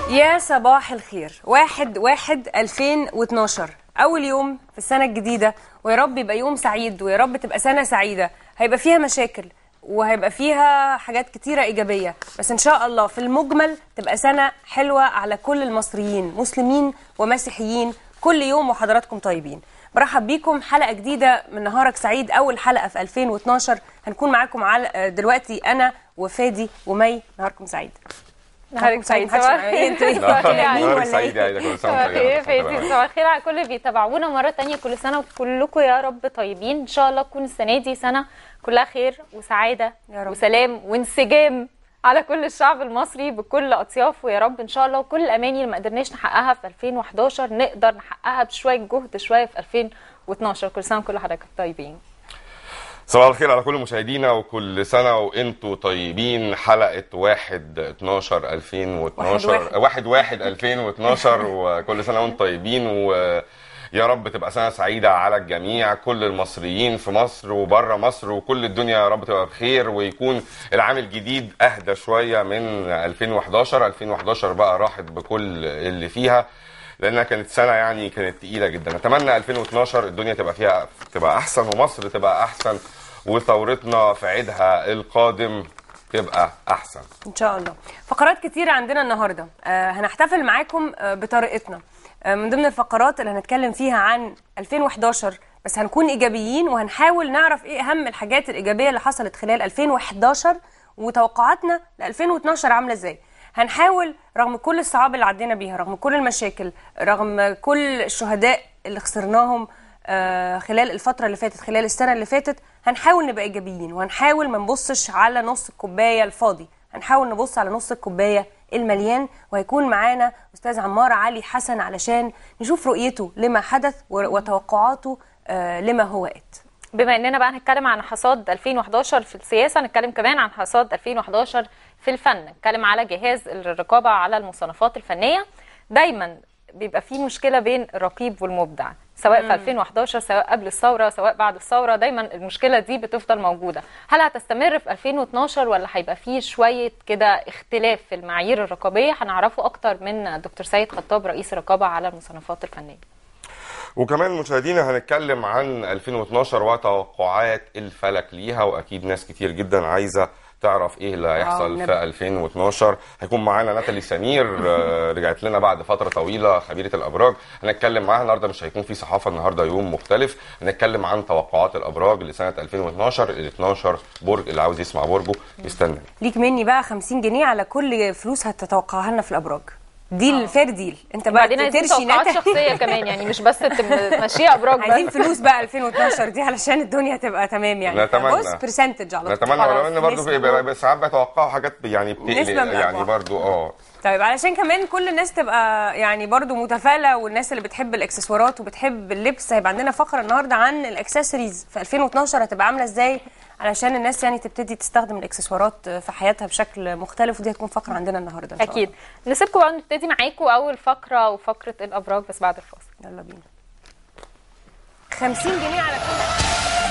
يا صباح الخير واحد واحد 2012 أول يوم في السنة الجديدة ويا رب يبقى يوم سعيد ويا رب تبقى سنة سعيدة هيبقى فيها مشاكل وهيبقى فيها حاجات كتيرة إيجابية بس إن شاء الله في المجمل تبقى سنة حلوة على كل المصريين مسلمين ومسيحيين كل يوم وحضراتكم طيبين برحب بيكم حلقة جديدة من نهارك سعيد أول حلقة في 2012 هنكون معاكم على دلوقتي أنا وفادي ومي نهاركم سعيد نهارك سعيد محدش صباح معايا. إيه انتوا إيه؟ صباح الخير نايمين عليكم. ولا نهارك سعيد إيه؟ يا عيدة كل سنة صباح وانت الخير طيبة. فايزي صباح الخير على كل اللي بيتابعونا مرة تانية كل سنة وكلكم يا رب طيبين إن شاء الله تكون السنة دي سنة كلها خير وسعادة يا رب. وسلام وانسجام على كل الشعب المصري بكل أطيافه يا رب إن شاء الله وكل الأماني اللي ما قدرناش نحققها في 2011 نقدر نحققها بشوية جهد شوية في 2012 كل سنة وكل حضرتك طيبين صباح الخير على كل مشاهدينا وكل سنة وانتوا طيبين حلقة واحد 12 2012 واحد واحد 2012 وكل سنة وانتم طيبين ويا رب تبقى سنة سعيدة على الجميع كل المصريين في مصر وبره مصر وكل الدنيا يا رب تبقى بخير ويكون العام الجديد اهدى شوية من 2011 2011 بقى راحت بكل اللي فيها لانها كانت سنه يعني كانت تقيله جدا نتمنى 2012 الدنيا تبقى فيها تبقى احسن ومصر تبقى احسن وثورتنا في عيدها القادم تبقى احسن ان شاء الله فقرات كتيرة عندنا النهاردة آه هنحتفل معاكم آه بطريقتنا آه من ضمن الفقرات اللي هنتكلم فيها عن 2011 بس هنكون ايجابيين وهنحاول نعرف ايه اهم الحاجات الايجابيه اللي حصلت خلال 2011 وتوقعاتنا ل 2012 عامله ازاي هنحاول رغم كل الصعاب اللي عدينا بيها رغم كل المشاكل رغم كل الشهداء اللي خسرناهم آه، خلال الفترة اللي فاتت خلال السنة اللي فاتت هنحاول نبقى إيجابيين وهنحاول ما نبصش على نص الكوباية الفاضي هنحاول نبص على نص الكوباية المليان وهيكون معانا أستاذ عمار علي حسن علشان نشوف رؤيته لما حدث و- وتوقعاته آه، لما هو آت بما اننا بقى هنتكلم عن حصاد 2011 في السياسه نتكلم كمان عن حصاد 2011 في الفن نتكلم على جهاز الرقابه على المصنفات الفنيه دايما بيبقى في مشكله بين الرقيب والمبدع سواء في 2011 سواء قبل الثوره سواء بعد الثوره دايما المشكله دي بتفضل موجوده هل هتستمر في 2012 ولا هيبقى في شويه كده اختلاف في المعايير الرقابيه هنعرفه اكتر من دكتور سيد خطاب رئيس الرقابه على المصنفات الفنيه وكمان مشاهدينا هنتكلم عن 2012 وتوقعات الفلك ليها واكيد ناس كتير جدا عايزه تعرف ايه اللي هيحصل نبدأ. في 2012 هيكون معانا ناتالي سمير آه، رجعت لنا بعد فتره طويله خبيره الابراج هنتكلم معاها النهارده مش هيكون في صحافه النهارده يوم مختلف هنتكلم عن توقعات الابراج لسنه 2012 ال 12 برج اللي عاوز يسمع برجه يستنى ليك مني بقى 50 جنيه على كل فلوس هتتوقعها لنا في الأبراج ديل فير ديل انت بقى وبعدين عايزين ترشي توقعات نتا شخصيه كمان يعني مش بس تمشيها ابراج عايزين بس فلوس بقى 2012 دي علشان الدنيا تبقى تمام يعني نتمنى. بص برسنتج على طول نتمنى خلاص، ولو ان برضه نسبة. في بقى- ساعات بيتوقعوا حاجات يعني نسبة من بتقلق يعني الأرباح. برضه اه طيب علشان كمان كل الناس تبقى يعني برضو متفائله والناس اللي بتحب الاكسسوارات وبتحب اللبس هيبقى عندنا فقره النهارده عن الاكسسوارز في 2012 هتبقى عامله ازاي علشان الناس يعني تبتدي تستخدم الاكسسوارات في حياتها بشكل مختلف ودي هتكون فقره عندنا النهارده إن شاء اكيد نسيبكم بقى نبتدي معاكم اول فقره وفقره الابراج بس بعد الفاصل الله. يلا بينا 50 جنيه على كل